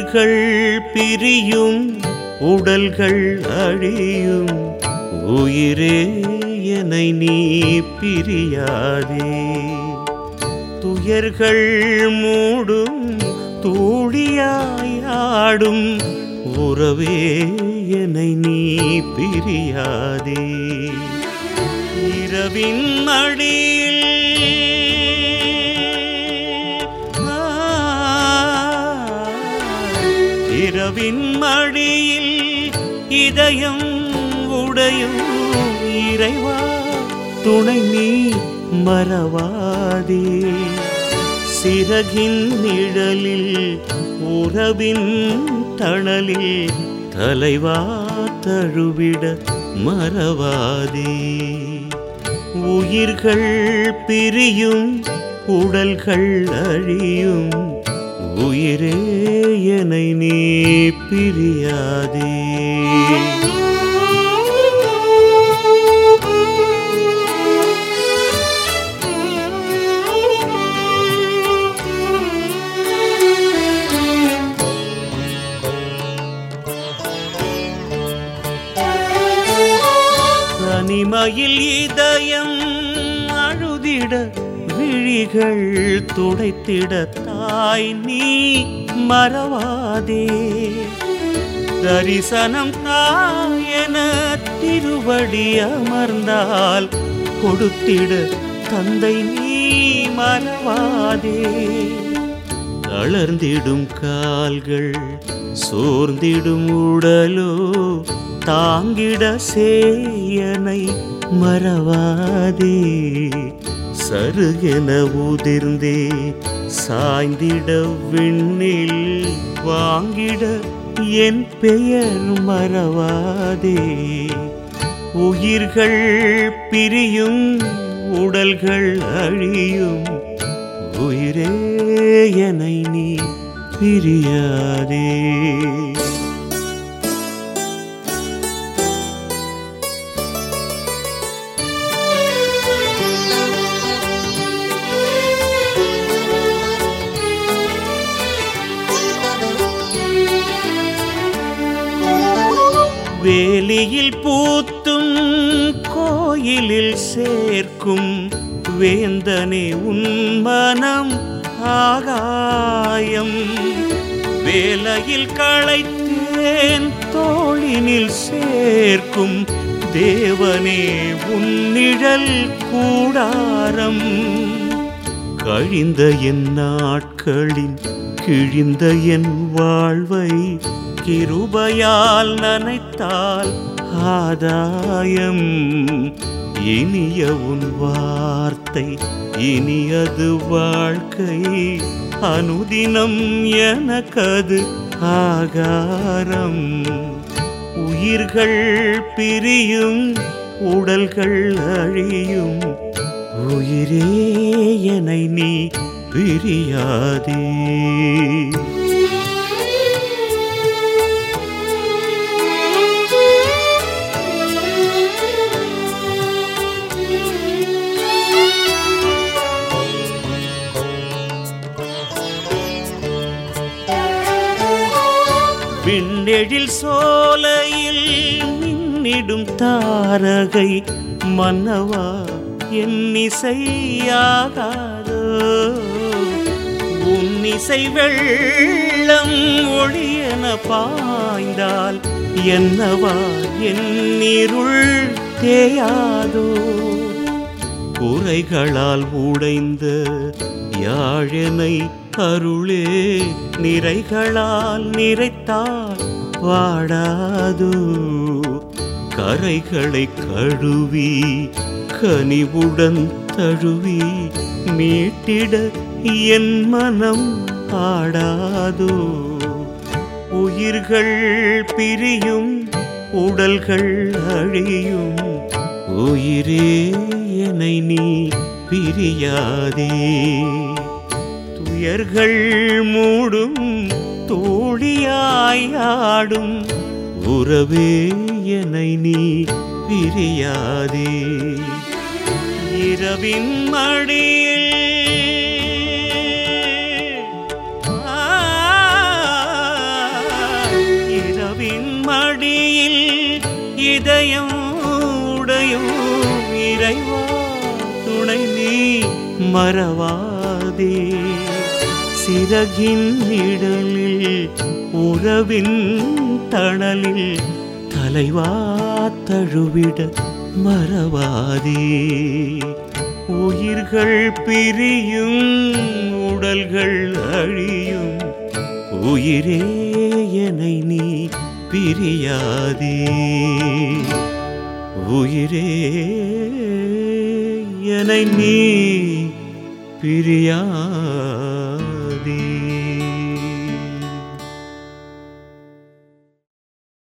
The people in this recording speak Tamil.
உயிர்கள் பிரியும் உடல்கள் அழியும் உயிரே என்னை நீ பிரியாதே துயர்கள் மூடும் தூளியாயாடும் உறவே என்னை நீ பிரியாதே இரவின் மடியில் ஆ, இரவின் மடியில் இதயம் உடையும் இறைவா துணை நீ மறவாதே சிறகின் நிழலில் உறவின் தணலில் தலைவா தழுவிட மறவாதே உயிர்கள் பிரியும் உடல்கள் அழியும் உயிரே என்னை நீ பிரியாதே தனிமையில் இதயம் அழுதிட விழிகள் துடைத்திட தாய் நீ மறவாதே தரிசனம் தாயென திருவடி அமர்ந்தால் கொடுத்திட தந்தை நீ மறவாதே தளர்ந்திடும் கால்கள் சோர்ந்திடும் உடலோ தாங்கிட சேயனை மறவாதே சருகென உதிர்ந்தே சாய்ந்திட விண்ணில் வாங்கிட என் பெயர் மறவாதே உயிர்கள் பிரியும் உடல்கள் அழியும் உயிரே என்னை நீ பிரியாதே வேலியில் பூத்தும் கோயிலில் சேர்க்கும் வேந்தனே உன் மனம் ஆகாயம் வேலையில் களைத்தேன் தோளினில் சேர்க்கும் தேவனே உன் நிழல் கூடாரம் கழிந்த என் நாட்களின் கிழிந்த என் வாழ்வை கிருபையால் நனைத்தால் ஆதாயம் இனிய உன் வார்த்தை இனியது வாழ்க்கை அனுதினம் எனக்கது ஆகாரம் உயிர்கள் பிரியும் உடல்கள் அழியும் உயிரே என்னை நீ பிரியாதே விண்ணெழில் சோலையில் மின்னிடும் தாரகை மன்னவா என் இசையாகாதோ உன் இசை வெள்ளம் ஒளியென பாய்ந்தால் என்னவா என் இருள் தேயாதோ குறைகளால் உடைந்த யாழனை அருளே நிறைகளால் நிறைத்தால் வாடாதோ கரைகளை கழுவி கனிவுடன் தழுவி மீட்டிட என் மனம் ஆடாதோ உயிர்கள் பிரியும் உடல்கள் அழியும் உயிரே என்னை நீ பிரியாதே துயர்கள் மூடும் தோழியாயாடும் உறவே என்னை நீ பிரியாதே இரவின் மடியில் ஆ, மடியில் இதயம் உடையும் இறைவா துணை நீ மறவாதே சிறகின் நிழலில் உறவின் தணலில் தலைவா தழுவிட மறவாதே உயிர்கள் பிரியும் உடல்கள் அழியும் உயிரே என்னை நீ பிரியாதே உயிரே என்னை நீ பிரியாதே